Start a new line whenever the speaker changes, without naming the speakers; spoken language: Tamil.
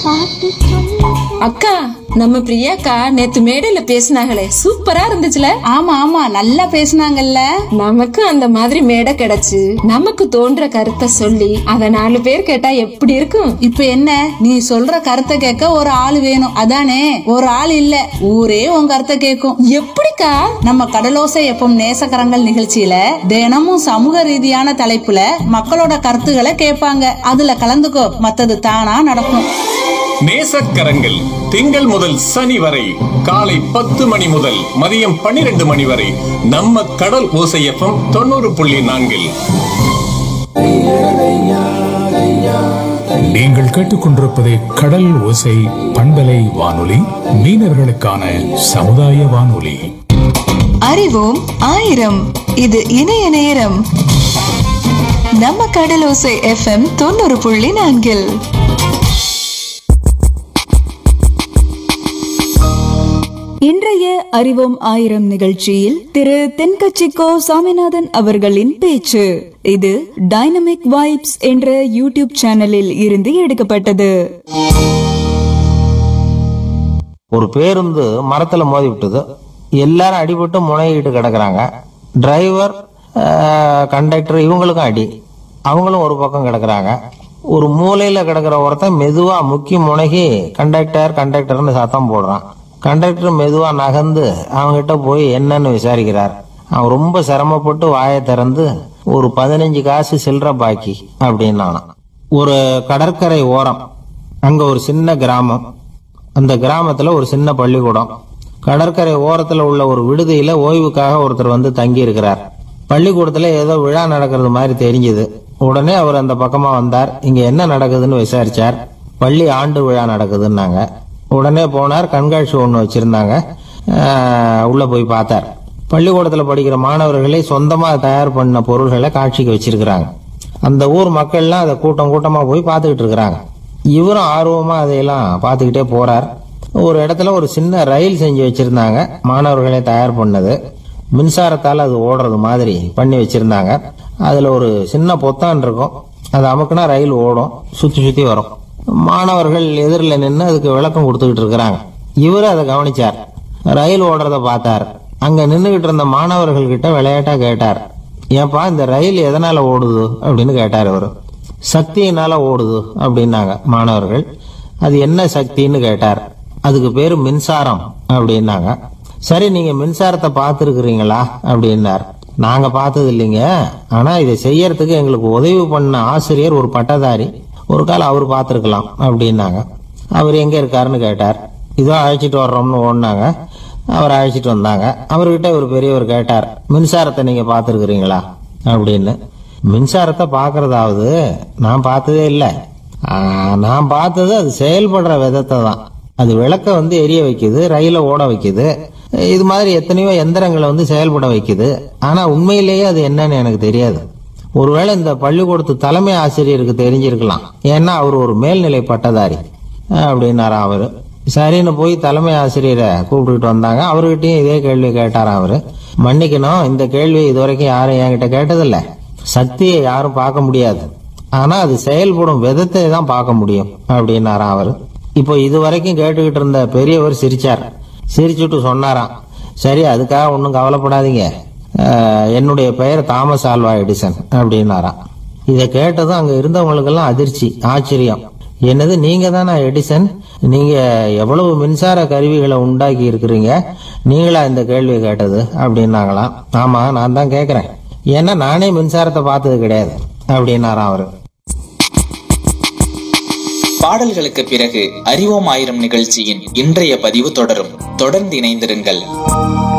பார்த்து சொல்லு
அக்கா நம்ம பிரியாக்கா நேத்து மேடையில பேசினாங்களே சூப்பரா இருந்துச்சுல
ஆமா ஆமா நல்லா பேசுனாங்கல்ல
நமக்கு அந்த மாதிரி மேடை கிடைச்சு நமக்கு தோன்ற கருத்தை சொல்லி அத நாலு பேர் கேட்டா எப்படி இருக்கும்
இப்ப என்ன நீ சொல்ற கருத்தை கேட்க ஒரு ஆள் வேணும் அதானே ஒரு ஆள் இல்ல ஊரே உன் கருத்தை கேட்கும்
எப்படிக்கா
நம்ம கடலோசை எப்பம் நேசக்கரங்கள் நிகழ்ச்சியில தினமும் சமூக ரீதியான தலைப்புல மக்களோட கருத்துக்களை கேட்பாங்க அதுல கலந்துக்கோ மத்தது தானா நடக்கும்
நேசக்கரங்கள் திங்கள் முதல் சனி வரை காலை பத்து மணி முதல் மதியம் பன்னிரண்டு மணி வரை நம்ம கடல் ஓசையப்பம் தொண்ணூறு புள்ளி நான்கில்
நீங்கள் கேட்டுக்கொண்டிருப்பது கடல் ஓசை பண்பலை வானொலி மீனவர்களுக்கான சமுதாய வானொலி
அறிவோம் ஆயிரம் இது இணைய நேரம் நம்ம கடலோசை எஃப்எம் தொண்ணூறு புள்ளி நான்கில்
இன்றைய அறிவோம் ஆயிரம் நிகழ்ச்சியில் திரு தென்கட்சிக்கோ சாமிநாதன் அவர்களின் பேச்சு இது டைனமிக் வைப்ஸ் என்ற யூடியூப் சேனலில் இருந்து எடுக்கப்பட்டது
ஒரு பேருந்து மரத்துல மோதி விட்டது எல்லாரும் அடிபட்டு முனையிட்டு கிடக்குறாங்க டிரைவர் கண்டக்டர் இவங்களுக்கும் அடி அவங்களும் ஒரு பக்கம் கிடக்குறாங்க ஒரு மூலையில கிடக்குற ஒருத்தன் மெதுவா முக்கி முனகி கண்டக்டர் கண்டக்டர்னு சத்தம் போடுறான் கண்டக்டர் மெதுவா நகர்ந்து அவன்கிட்ட போய் என்னன்னு விசாரிக்கிறார் அவன் ரொம்ப சிரமப்பட்டு வாயை திறந்து ஒரு பதினஞ்சு காசு சில்லற பாக்கி அப்படின்னானான் ஒரு கடற்கரை ஓரம் அங்க ஒரு சின்ன கிராமம் அந்த கிராமத்துல ஒரு சின்ன பள்ளிக்கூடம் கடற்கரை ஓரத்துல உள்ள ஒரு விடுதியில ஓய்வுக்காக ஒருத்தர் வந்து தங்கி இருக்கிறார் பள்ளிக்கூடத்துல ஏதோ விழா நடக்கிறது மாதிரி தெரிஞ்சது உடனே அவர் அந்த பக்கமா வந்தார் இங்க என்ன நடக்குதுன்னு விசாரிச்சார் பள்ளி ஆண்டு விழா நடக்குதுன்னாங்க உடனே போனார் கண்காட்சி ஒன்று வச்சிருந்தாங்க ஆஹ், உள்ள போய் பார்த்தார் பள்ளிக்கூடத்துல படிக்கிற மாணவர்களே சொந்தமா தயார் பண்ண பொருள்களை காட்சிக்கு வச்சிருக்கிறாங்க அந்த ஊர் மக்கள்லாம் அதை கூட்டம் கூட்டமா போய் பார்த்துக்கிட்டு இருக்கிறாங்க இவரும் ஆர்வமா அதையெல்லாம் பார்த்துக்கிட்டே போறார் ஒரு இடத்துல ஒரு சின்ன ரயில் செஞ்சு வச்சிருந்தாங்க மாணவர்களே தயார் பண்ணது மின்சாரத்தால் அது ஓடுறது மாதிரி பண்ணி வச்சிருந்தாங்க அதுல ஒரு சின்ன பொத்தான் இருக்கும் அது அமுக்குனா ரயில் ஓடும் சுத்தி சுத்தி வரும் மாணவர்கள் எதிரில் நின்று அதுக்கு விளக்கம் கொடுத்துக்கிட்டு இருக்கிறாங்க இவரு அதை கவனிச்சார் ரயில் ஓடுறத பார்த்தார் அங்க நின்றுகிட்டு இருந்த மாணவர்கள் கிட்ட விளையாட்டா கேட்டார் ஏன்பா இந்த ரயில் எதனால ஓடுது அப்படின்னு கேட்டார் இவரு சக்தியினால ஓடுது அப்படின்னாங்க மாணவர்கள் அது என்ன சக்தின்னு கேட்டார் அதுக்கு பேரு மின்சாரம் அப்படின்னாங்க சரி நீங்க மின்சாரத்தை பார்த்துருக்கிறீங்களா அப்படின்னார் நாங்க பார்த்தது இல்லைங்க ஆனா இதை செய்யறதுக்கு எங்களுக்கு உதவி பண்ண ஆசிரியர் ஒரு பட்டதாரி ஒரு காலம் அவர் பார்த்துருக்கலாம் அப்படின்னாங்க அவர் எங்க இருக்காருன்னு கேட்டார் இதோ அழைச்சிட்டு வர்றோம்னு ஓடினாங்க அவர் அழைச்சிட்டு வந்தாங்க அவர்கிட்ட ஒரு பெரியவர் கேட்டார் மின்சாரத்தை நீங்க பார்த்துருக்கிறீங்களா அப்படின்னு மின்சாரத்தை பார்க்கறதாவது நான் பார்த்ததே இல்லை நான் பார்த்தது அது செயல்படுற விதத்தை தான் அது விளக்க வந்து எரிய வைக்குது ரயில ஓட வைக்குது இது மாதிரி எத்தனையோ எந்திரங்களை வந்து செயல்பட வைக்குது ஆனா உண்மையிலேயே அது என்னன்னு எனக்கு தெரியாது ஒருவேளை இந்த பள்ளிக்கூடத்து தலைமை ஆசிரியருக்கு தெரிஞ்சிருக்கலாம் ஏன்னா அவர் ஒரு மேல்நிலை பட்டதாரி அப்படின்னாரா அவரு சரின்னு போய் தலைமை ஆசிரியரை கூப்பிட்டுட்டு வந்தாங்க அவர்கிட்டயும் இதே கேள்வி கேட்டாராம் அவரு மன்னிக்கணும் இந்த கேள்வி இதுவரைக்கும் யாரும் என்கிட்ட கேட்டதில்ல சக்தியை யாரும் பார்க்க முடியாது ஆனா அது செயல்படும் விதத்தை தான் பார்க்க முடியும் அப்படின்னாராம் அவரு இப்போ இது வரைக்கும் கேட்டுக்கிட்டு இருந்த பெரியவர் சிரிச்சார் சிரிச்சுட்டு சொன்னாராம் சரி அதுக்காக ஒன்றும் கவலைப்படாதீங்க அஹ், என்னுடைய பெயர் தாமஸ் ஆல்வா எடிசன் அப்படின்னாராம் இதை கேட்டதும் அங்க இருந்தவங்களுக்கெல்லாம் அதிர்ச்சி ஆச்சரியம் என்னது நீங்க தானா எடிசன் நீங்க எவ்வளவு மின்சார கருவிகளை உண்டாக்கி இருக்கிறீங்க நீங்களா இந்த கேள்வி கேட்டது அப்படின்னாங்களாம் ஆமா நான் தான் கேட்கறேன் ஏன்னா நானே மின்சாரத்தை பார்த்தது கிடையாது அப்படின்னாராம் அவரு
பாடல்களுக்கு பிறகு அறிவோம் ஆயிரம் நிகழ்ச்சியின் இன்றைய பதிவு தொடரும் தொடர்ந்து இணைந்திருங்கள்